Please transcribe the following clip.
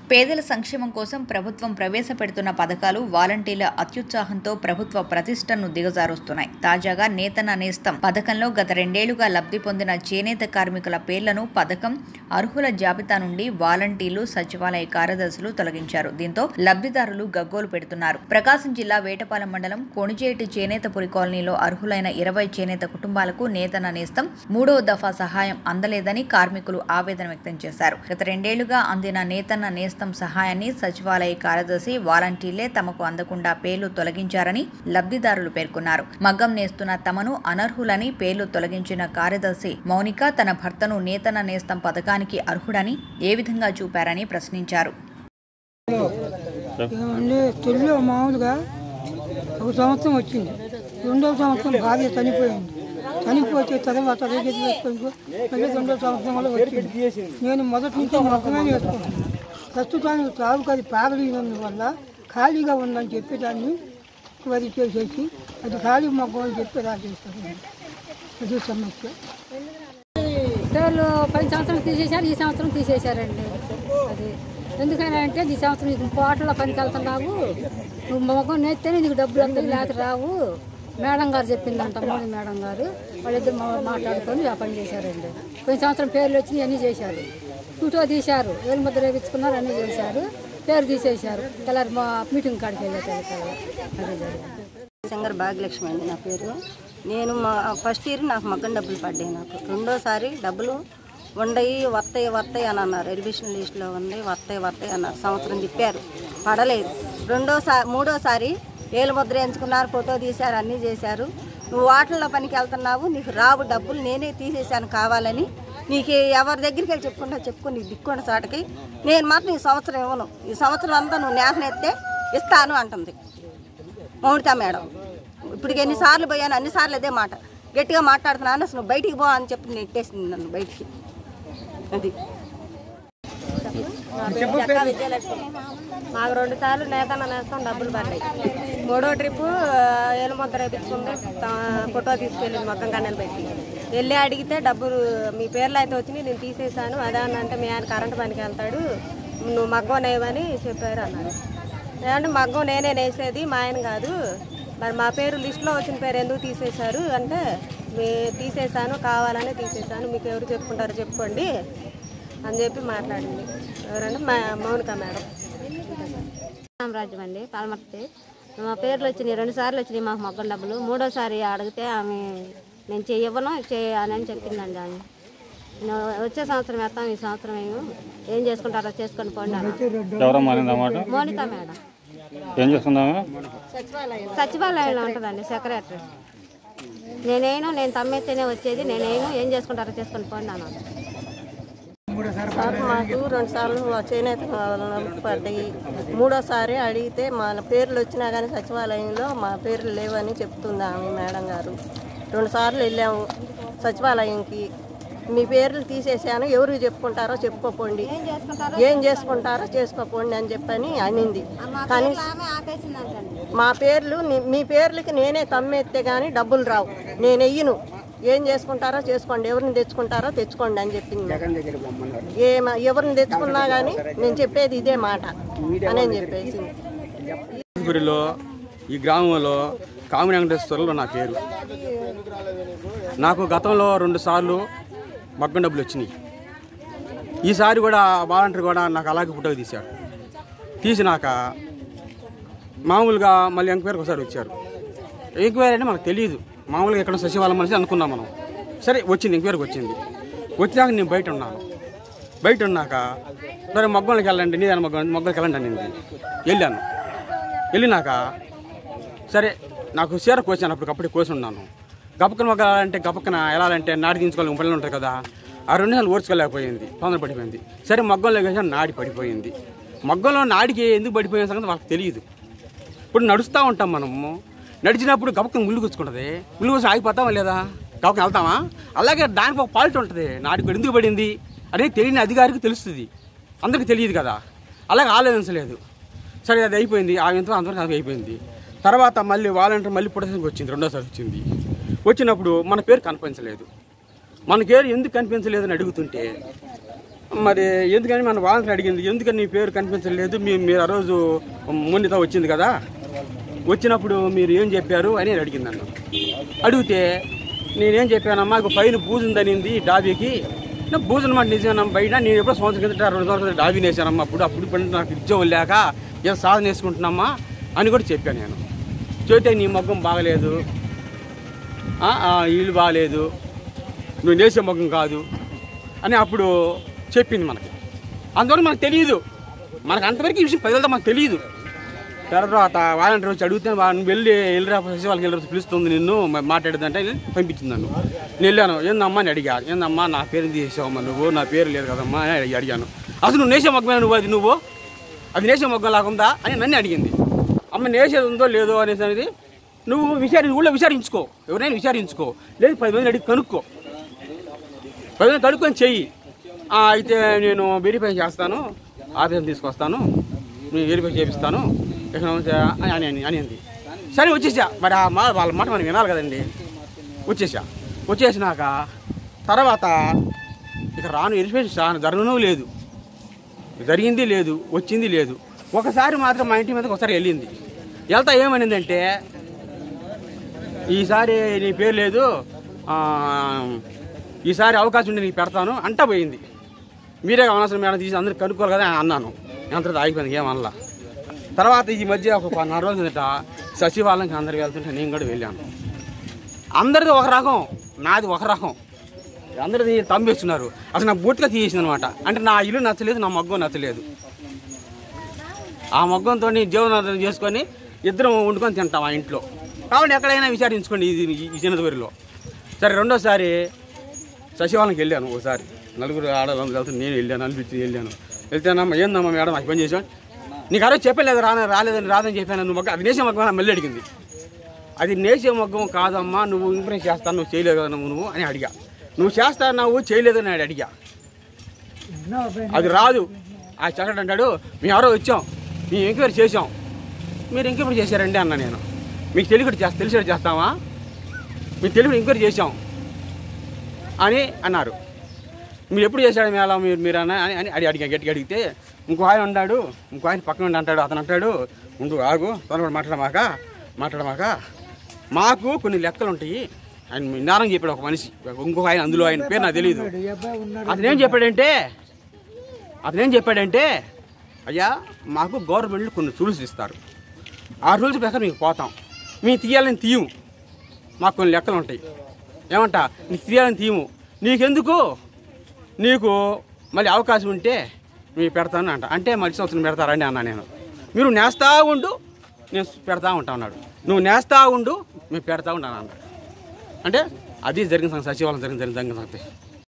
పేదల సంక్షేమం కోసం ప్రభుత్వం ప్రవేశపెడుతున్న పథకాలు వాలంటీర్ల అత్యుత్సాహంతో ప్రభుత్వ ప్రతిష్టను దిగజారుస్తున్నాయి తాజాగా నేతన్న నేస్తం పథకంలో గత రెండేళ్లుగా లబ్ధి పొందిన చేనేత కార్మికుల పేర్లను పథకం అర్హుల జాబితా నుండి వాలంటీర్లు సచివాలయ కార్యదర్శులు తొలగించారు దీంతో లబ్ధిదారులు గగ్గోలు పెడుతున్నారు ప్రకాశం జిల్లా వేటపాలెం మండలం కొణిజేటి చేనేతపురి కాలనీలో అర్హులైన ఇరవై చేనేత కుటుంబాలకు నేతన్న నేస్తం మూడవ దఫా సహాయం అందలేదని కార్మికులు ఆవేదన వ్యక్తం చేశారు గత రెండేళ్లుగా అందిన నేతన్న నేస్తం సహాయాన్ని సచివాలయ కార్యదర్శి వాలంటీర్లే తమకు అందకుండా పేర్లు తొలగించారని లబ్ధిదారులు పేర్కొన్నారు మగ్గం నేస్తున్న తమను అనర్హులని పేర్లు తొలగించిన కార్యదర్శి మౌనిక తన భర్తను నేతన్న నేస్తం పథకానికి అర్హుడని ఏ విధంగా చూపారని ప్రశ్నించారు ఏమండి తొలిలో మామూలుగా ఒక సంవత్సరం వచ్చింది రెండవ సంవత్సరం భార్య చనిపోయింది చనిపోతే తర్వాత రేగెత్తి వేసుకొని మళ్ళీ రెండో సంవత్సరంలో వచ్చింది నేను మొదటి నుంచి మొక్కమే వేసుకున్నాను ప్రస్తుతానికి త్రావుకు అది వల్ల ఖాళీగా ఉందని చెప్పి దాన్ని వరి చేసేసి అది ఖాళీ మొక్క అని చెప్పి రాసేస్తాను అది సమస్య పేర్లు పది సంవత్సరం తీసేశారు ఈ సంవత్సరం తీసేశారండి అది ఎందుకని అంటే ఈ సంవత్సరం నీకు పోటలో పనికి వెళ్తున్నావు నువ్వు మొగం నేస్తేనే నీకు డబ్బులు వస్తాయి లేకపోతే రావు మేడం గారు చెప్పిందంట మోడీ మేడం గారు వాళ్ళిద్దరు మా- మాట్లాడుకొని ఆ పని చేశారండి పోయిన సంవత్సరం పేర్లు వచ్చి అన్నీ చేశారు ఫోటో తీశారు వేలు ముద్ర వేయించుకున్నారు అన్నీ చేశారు పేరు తీసేశారు తెల్లారి మా మీటింగ్ కాడికి వెళ్ళేది అది జరిగింది శంకర్ భాగ్యలక్ష్మి అండి నా పేరు నేను మా ఫస్ట్ ఇయర్ నాకు మగ్గం డబ్బులు పడ్డాయి నాకు రెండోసారి డబ్బులు ఉండయి వస్తాయి వస్తాయి అని అన్నారు ఎలివేషన్ లిస్ట్లో ఉంది వస్తాయి వస్తాయి అన్నారు సంవత్సరం తిప్పారు పడలేదు రెండోసారి మూడోసారి ఏలు ముద్ర ఎంచుకున్నారు ఫోటో తీశారు అన్నీ చేశారు నువ్వు వాటర్లో పనికి వెళ్తున్నావు నీకు రావు డబ్బులు నేనే తీసేశాను కావాలని నీకు ఎవరి దగ్గరికి వెళ్ళి చెప్పుకుంటా చెప్పుకో నీకు దిక్కున్న చాటకి నేను మాత్రం ఈ సంవత్సరం ఇవ్వను ఈ సంవత్సరం అంతా నువ్వు నేతనెత్తే ఇస్తాను అంటుంది మౌనిత మేడం ఇప్పటికి ఎన్నిసార్లు పోయాను అన్నిసార్లు అదే మాట గట్టిగా మాట్లాడుతున్నాను అసలు నువ్వు బయటికి పో అని చెప్పి నెట్టేసింది నన్ను బయటికి అది మాకు రెండు సార్లు నేతన్న నేస్తాం డబ్బులు పడ్డాయి మూడో ట్రిప్ ఏలుముద్ర వేయించుకుంది ఫోటో తీసుకెళ్ళింది మొక్కం కన్నెలు పెట్టి వెళ్ళి అడిగితే డబ్బులు మీ పేర్లు అయితే వచ్చినాయి నేను తీసేసాను అదే అని అంటే మీ ఆయన కరెంట్ పనికి వెళ్తాడు నువ్వు మగ్గం నేయమని చెప్పారు అన్నారు ఏమంటే మగ్గం నేనే నేసేది మా ఆయన కాదు మరి మా పేరు లిస్ట్లో వచ్చిన పేరు ఎందుకు తీసేశారు అంటే మీ తీసేశాను కావాలని తీసేశాను మీకు ఎవరు చెప్పుకుంటారో చెప్పుకోండి అని చెప్పి మాట్లాడింది ఎవరంటే మా మౌనిక మేడం రామరాజ్యం అండి పాలమర్తి మా పేర్లు వచ్చినాయి రెండు సార్లు వచ్చినాయి మాకు మొగ్గం డబ్బులు మూడోసారి అడిగితే ఆమె నేను చెయ్యవను చేయ అని చెప్పిందండి ఆమె నేను వచ్చే సంవత్సరం వేస్తాం ఈ సంవత్సరం ఏమో ఏం చేసుకుంటారో చేసుకొని పోండి అన్న ఎవరమ్మా అనేది అన్నమాట మోనిత మేడం ఏం చేస్తున్నాము సచివాలయంలో ఉంటుందండి సెక్రటరీ నేనేను నేను తమ్మెత్తేనే వచ్చేది నేనేను ఏం చేసుకుంటారో చేసుకొని పోండి అన్నాను సార్ మాకు రెండు సార్లు మా చేనేత నలుపు పడ్డాయి మూడోసారి అడిగితే మా పేర్లు వచ్చినా కానీ సచివాలయంలో మా పేర్లు లేవని చెప్తుంది ఆమె మేడం గారు రెండు సార్లు వెళ్ళాము సచివాలయంకి మీ పేర్లు తీసేసాను ఎవరు చెప్పుకుంటారో చెప్పుకోపోండి ఏం చేసుకుంటారో చేసుకోపోండి అని చెప్పని అనింది కానీ మా పేర్లు ని- మీ పేర్లకి నేనే తమ్మెత్తే కానీ డబ్బులు రావు నేను వెయ్యను ఏం చేసుకుంటారో చేసుకోండి ఎవరిని తెచ్చుకుంటారో తెచ్చుకోండి అని చెప్పింది ఏ ఎవరిని తెచ్చుకున్నా కానీ నేను చెప్పేది ఇదే మాట అని అని చెప్పేసి గురిలో ఈ గ్రామంలో కామిని వెంకటేశ్వరులు నా పేరు నాకు గతంలో రెండు సార్లు మగ్గం డబ్బులు వచ్చినాయి ఈసారి కూడా వాలంటీర్ కూడా నాకు అలాగే ఫోటో తీశాడు తీసినాక మామూలుగా మళ్ళీ ఎంక్వైరీకి ఒకసారి వచ్చారు ఎంక్వైరీ అంటే మనకు తెలియదు మామూలుగా ఎక్కడ సచివాలయం మనిషి అనుకున్నాం మనం సరే వచ్చింది ఎంక్వైరీకి వచ్చింది వచ్చినాక నేను బయట ఉన్నాను బయట ఉన్నాక సరే మగ్గంలోకి వెళ్ళండి నీదాని మగ్గం మొగ్గలకి వెళ్ళండి అనింది వెళ్ళాను వెళ్ళినాక సరే నాకు చీర కోసాను అప్పటికప్పుడు కోసి ఉన్నాను గపక్కన మొగ్గాలంటే గపక్కన వెళ్ళాలంటే నాడి దించుకోవాలి పిల్లలు ఉంటారు కదా ఆ రెండు నెలలు ఓర్చుకోలేకపోయింది తొందర పడిపోయింది సరే మగ్గంలో వేసాను నాడి పడిపోయింది మగ్గంలో నాడికి ఎందుకు పడిపోయిన సంగతి వాళ్ళకి తెలియదు ఇప్పుడు నడుస్తూ ఉంటాం మనము నడిచినప్పుడు గబక్కన ముళ్ళు గుచ్చుకుంటుంది ముళ్ళు గుచ్చి ఆగిపోతామా లేదా గబక్కన వెళ్తామా అలాగే దానికి ఒక పాలిటీ ఉంటుంది నాటికి ఎందుకు పడింది అనేది తెలియని అధికారికి తెలుస్తుంది అందరికీ తెలియదు కదా అలాగే ఆలోచించలేదు సరే అది అయిపోయింది ఆ ఇంత అంతవరకు అది అయిపోయింది తర్వాత మళ్ళీ వాలంటీర్ మళ్ళీ ప్రొటెక్షన్కి వచ్చింది రెండోసారి వచ్చింది వచ్చినప్పుడు మన పేరు కనిపించలేదు మన పేరు ఎందుకు కనిపించలేదు అని అడుగుతుంటే మరి ఎందుకని మన వాలంటీర్ అడిగింది ఎందుకని నీ పేరు కనిపించలేదు మీ మీరు ఆ రోజు మొన్నితో వచ్చింది కదా వచ్చినప్పుడు మీరు ఏం చెప్పారు అని అడిగింది నన్ను అడిగితే నేనేం చెప్పానమ్మా ఇక పైన బూజు ఉందనింది డాబీకి నా బూజు అనమాట నిజమేనమ్మా బయట నేను ఎప్పుడో సంవత్సరం కిందట రెండు సంవత్సరాలు డాబీ వేసానమ్మా అప్పుడు అప్పుడు ఇప్పుడు నాకు ఉద్యోగం లేక ఏదో సాధన వేసుకుంటున్నామ్మా అని కూడా చెప్పాను నేను చెబితే నీ మొగ్గం బాగలేదు ఆ, ఆ, ఇల్లు బాగలేదు నువ్వు నేసే మొగ్గం కాదు అని అప్పుడు చెప్పింది మనకి అందువల్ల మనకు తెలియదు మనకు అంతవరకు ఈ విషయం ప్రజలతో మనకు తెలియదు తర్వాత వాలంటీర్ వచ్చి అడిగితే వా- నువ్వు వెళ్ళి వెళ్ళిరా వాళ్ళకి వెళ్ళి పిలుస్తుంది నిన్ను మ- మాట్లాడదంటే వెళ్ళి పంపించింది నన్ను నేను వెళ్ళాను ఏందమ్మా అని అడిగా ఏందమ్మా నా పేరు తీసేసావమ్మా నువ్వు నా పేరు లేదు కదమ్మా అని అడిగి- అడిగాను అసలు నువ్వు నేసే మొగ్గమే నువ్వు అది నువ్వు అది నేసే మొగ్గం లాగుందా అని నన్ను అడిగింది అమ్మ నేసేది ఉందో లేదో అనేసి అనేది నువ్వు విచారి ఊళ్ళో విచారించుకో ఎవరైనా విచారించుకో లేదు పది మంది అడిగి కనుక్కో పది మంది కనుక్కొని చెయ్యి ఆ, అయితే నేను వెరిఫై చేస్తాను ఆఫీస్ తీసుకొస్తాను నేను వెరిఫై చేపిస్తాను ఇక నుంచి అని అని అని అనింది సరే వచ్చేసా మరి ఆ మా వాళ్ళ మాట మనం వినాలి కదండి వచ్చేసా వచ్చేసినాక తర్వాత ఇక రాను వెరిఫికేషన్ రాను జరగను లేదు జరిగింది లేదు వచ్చింది లేదు ఒకసారి మాత్రం మా ఇంటి మీదకి ఒకసారి వెళ్ళింది వెళ్తా ఏమనిందంటే ఈసారి నీ పేరు లేదు ఆ, ఈసారి అవకాశం ఉండి నీకు పెడతాను అంటా పోయింది మీరే అనవసరం మేడం తీసి అందరికి కనుక్కోవాలి కదా అని అన్నాను ఎంత ఆగిపోయింది ఏమనలా తర్వాత ఈ మధ్య ఒక పన్నెండు రోజుల కిందట సచివాలయంకి అందరికి వెళ్తుంటే నేను కూడా వెళ్ళాను అందరిది ఒక రకం నాది ఒక రకం అందరిది తంబేస్తున్నారు అసలు నా బూట్గా తీసేసింది అనమాట అంటే నా ఇల్లు నచ్చలేదు నా మగ్గం నచ్చలేదు ఆ మగ్గంతో జీవనాధారం చేసుకొని ఇద్దరం వండుకొని తింటాం ఆ ఇంట్లో కాబట్టి ఎక్కడైనా విచారించుకోండి ఇది ఈ చిన్నదూరిలో సరే రెండోసారి సచివాలయంకి వెళ్ళాను ఒకసారి నలుగురు ఆడవాళ్ళు వెళ్తే నేను వెళ్ళాను అనిపించి వెళ్ళాను వెళ్తేనమ్మా ఏందమ్మా మేడం నాకు పని చేసాను నీకు ఆ రోజు చెప్పలేదు రాన రాలేదని రాదని చెప్పాను నువ్వు మగ్గ అది నేసే మగ్గం మళ్ళీ అడిగింది అది నేసే మగ్గం కాదమ్మా నువ్వు ఇంప్రెస్ చేస్తాను నువ్వు చేయలేదు కదా నువ్వు నువ్వు అని అడిగా నువ్వు చేస్తా నువ్వు చేయలేదని అని అడిగా అది రాదు ఆ చక్కడు అంటాడు మేము ఎవరో వచ్చాం మేము ఎంక్వైరీ చేసాం మీరు ఎంక్వైరీ చేశారండి అన్న నేను మీకు తెలియకుండా చేస్తా తెలిసేది చేస్తామా మీకు తెలియకుండా ఎంక్వైరీ చేసాం అని అన్నారు మీరు ఎప్పుడు చేశాడు మేళ మీరు మీరు అన్న అని అని అడి అడిగా గట్టిగా అడిగితే ఇంకో ఆయన ఉన్నాడు ఇంకో ఆయన పక్కన ఉండి అంటాడు అతను అంటాడు ఉండు ఆగు తను మాట్లాడమాక మాట్లాడమాక మాకు కొన్ని లెక్కలు ఉంటాయి ఆయన నేరం చెప్పాడు ఒక మనిషి ఇంకొక ఆయన అందులో ఆయన పేరు నాకు తెలియదు అతను ఏం చెప్పాడంటే అతను ఏం చెప్పాడంటే అయ్యా మాకు గవర్నమెంట్లు కొన్ని రూల్స్ ఇస్తారు ఆ రూల్స్ ప్రకారం మీకు పోతాం మేము తీయాలని తీయము మాకు కొన్ని లెక్కలు ఉంటాయి ఏమంట నీకు తీయాలని తీయము నీకెందుకు నీకు మళ్ళీ అవకాశం ఉంటే మీకు పెడతాను అంట అంటే మళ్ళీ సంవత్సరం పెడతారండి అన్నా నేను మీరు నేస్తా ఉండు నేను పెడతా ఉంటా అన్నాడు నువ్వు నేస్తా ఉండు మేము పెడతా ఉంటాను అన్నాడు అంటే అది జరిగిన సంగతి సచివాలయం జరిగిన జరిగిన సంగతి